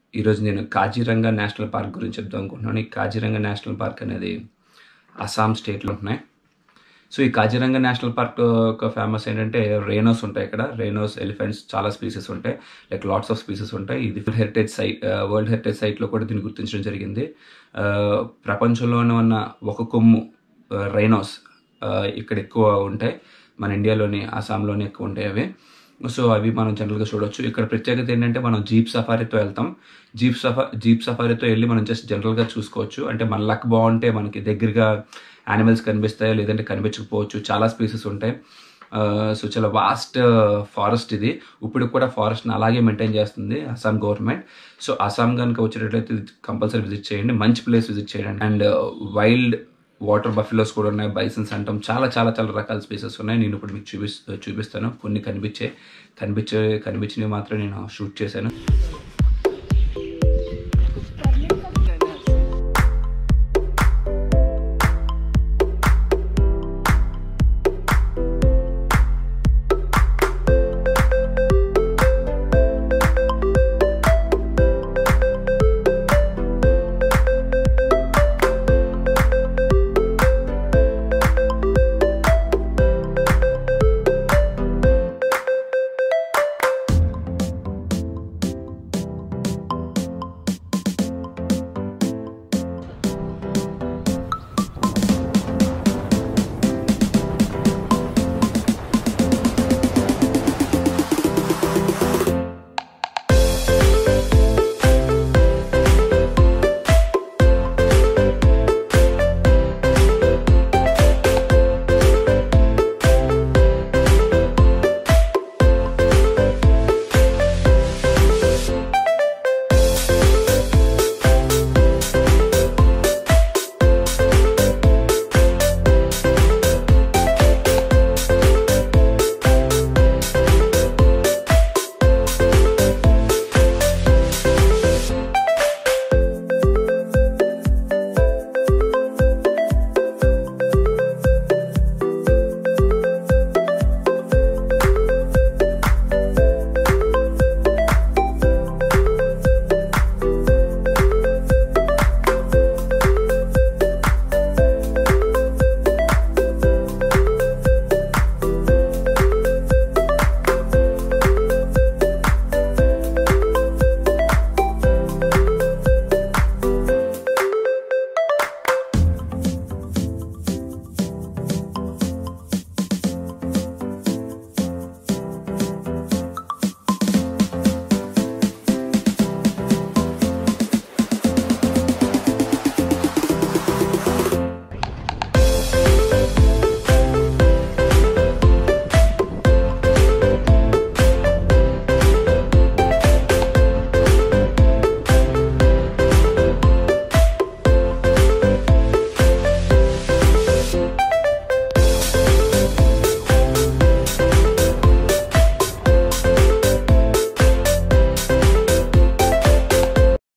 ఈరోజు నేను Kaziranga national park గురించి చెప్దాం అనుకుంటున్నాను ఈ కాజీరంగా నేషనల్ పార్క్ అనేది అస్సాం స్టేట్లో ఉంటున్నాయి సో ఈ కాజీరంగా నేషనల్ పార్క్ ఒక ఫేమస్ ఏంటంటే రేనోస్ ఉంటాయి ఇక్కడ రేనోస్ ఎలిఫెంట్స్ చాలా స్పీసెస్ ఉంటాయి లైక్ లాట్స్ ఆఫ్ స్పీసెస్ ఉంటాయి ఇది హెరిటేజ్ సైట్ వరల్డ్ హెరిటేజ్ సైట్లో కూడా దీన్ని గుర్తించడం జరిగింది ఆ, ప్రపంచంలోనే ఉన్న ఒక కొమ్ము రైనోస్ ఇక్కడ ఎక్కువ ఉంటాయి మన ఇండియాలోని అస్సాంలోని ఎక్కువ ఉంటాయి అవి సో అవి మనం జనరల్గా చూడొచ్చు ఇక్కడ ప్రత్యేకత ఏంటంటే మనం జీప్ సఫారీతో వెళ్తాం జీప్ సఫా జీప్ సఫారీతో వెళ్ళి మనం జస్ట్ జనరల్గా చూసుకోవచ్చు అంటే మన లక్ బాగుంటే మనకి దగ్గరగా యానిమల్స్ కనిపిస్తాయి లేదంటే కనిపించకపోవచ్చు చాలా స్పీసెస్ ఉంటాయి సో చాలా వాస్ట్ ఫారెస్ట్ ఇది ఇప్పుడు కూడా ఫారెస్ట్ని అలాగే మెయింటైన్ చేస్తుంది అస్సాం గవర్నమెంట్ సో అస్సాం కనుక వచ్చేటట్లయితే కంపల్సరీ విజిట్ చేయండి మంచి ప్లేస్ విజిట్ చేయండి అండ్ వైల్డ్ వాటర్ బఫిలోస్ కూడా ఉన్నాయి బైసన్స్ అంటాం చాలా చాలా చాలా రకాల స్పీసెస్ ఉన్నాయి నేను ఇప్పుడు మీకు చూపిస్ చూపిస్తాను కొన్ని కనిపించే కనిపించే కనిపించినవి మాత్రం నేను షూట్ చేశాను